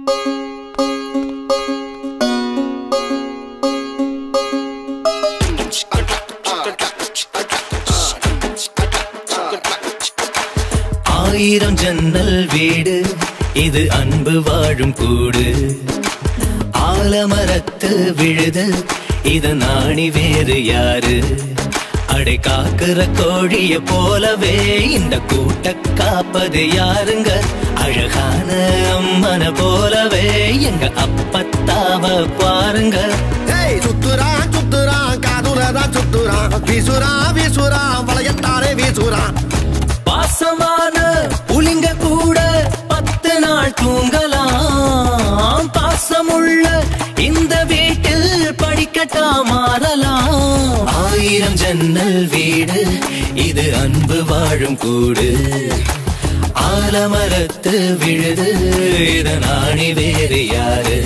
ஆயிரம் ஜன்னல் வீடு இது அன்பு வாழும் கூடு ஆலமரத்து விழுது இது நாணி வேறு யாரு அடை காக்குற கோழிய போலவே இந்த கூட்ட காப்பது யாருங்க அழகான அம்மன போலவே எங்க அப்பத்தாவ பாருங்க ஏய் சுத்துறான் சுத்துறான் காதுலதான் சுத்துறான் வீசுறான் வீசுறான் வளையத்தாரே வீசுறான் பாசமான புலிங்க கூட பத்து நாள் தூங்கலாம் பாசமுள்ள இந்த வீட்டில் படிக்கட்டா மாறலாம் ஆயிரம் ஜன்னல் வீடு இது அன்பு வாழும் கூடு ஆலமரத்து விழுது இதன் ஆணி வேறு யாரு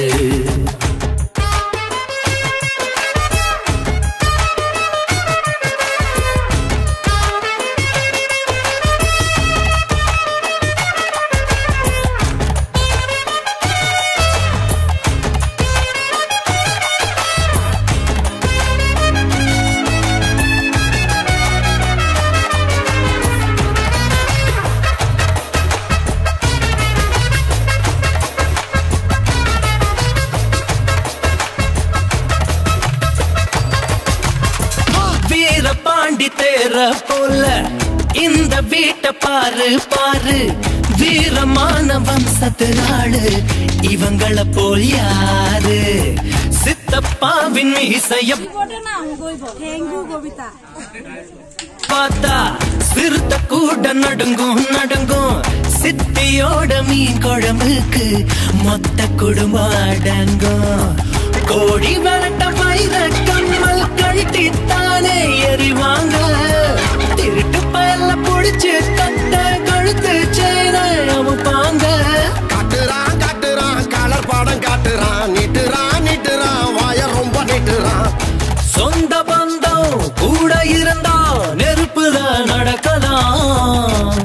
வீர பாண்டி தேர போல இந்த வீட்டை பாரு பாரு வீரமான வம்சத்து ஆளு இவங்கள போல் யாரு சித்தப்பாவின் மீசைய না থ্যাংক ইউ কবিতা பார்த்தா சிறுத்த கூட நடுங்கும் நடுங்கும் சித்தியோட மீன் குழம்புக்கு மொத்த குடும்பம் அடங்கும் கோடி விரட்ட வைர கம்மல் கழட்டித்தானே எறிவாங்க திருட்டு பயல்ல புடிச்சு கட்ட கழுத்து சேர அமுப்பாங்க காட்டுறான் காட்டுறான் கலர் படம் காட்டுறான் நீட்டுறான் நீட்டுறான் வாய ரொம்ப நீட்டுறான் சொந்த பந்தம் கூட இருந்தா நெருப்புதான் நடக்கலாம்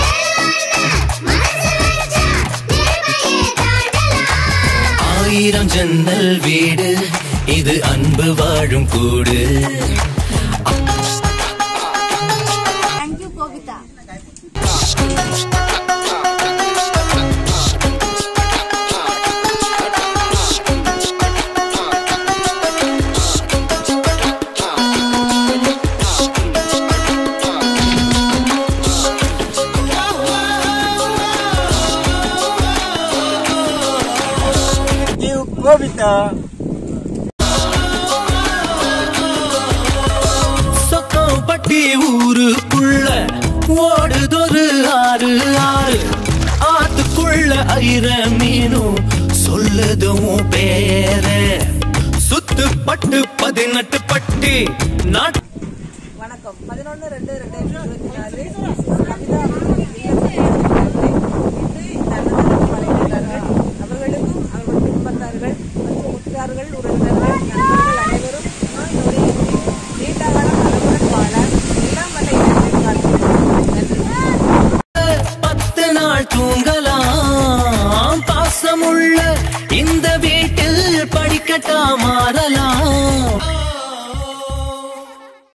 ஆயிரம் ஜன்னல் வீடு இது அன்பு வாழும் கூடு থ্যাংক ইউ কবিতা சொக்கம்பட்டி ஊருக்குள்ள ஓடுதொரு ஆறு ஆறு ஆத்துக்குள்ள ஐர மீனும் சொல்லுதும் பேர சுத்து பட்டு பதினெட்டு பட்டி நாட்டு வணக்கம் பதினொன்று ரெண்டு ரெண்டாயிரத்தி இருபத்தி நாலு கவிதா இன்று இந்த அன்னதானம் வழங்குகிறார்கள் அவர்களுக்கும் அவர்கள் குடும்பத்தார்கள் மற்றும் உற்றார்கள் உறவினர்கள் நண்பர்கள் அனைவரும் நோய் நொடியின்றி நீண்டகாலம் நலமுடன் வாழ எல்லாம் வல்ல இறைவனை பிரார்த்திக்கிறோம். நன்றி பத்து நாள் தூங்கலாம் பாசமுள்ள இந்த வீட்டில் படிக்கட்டா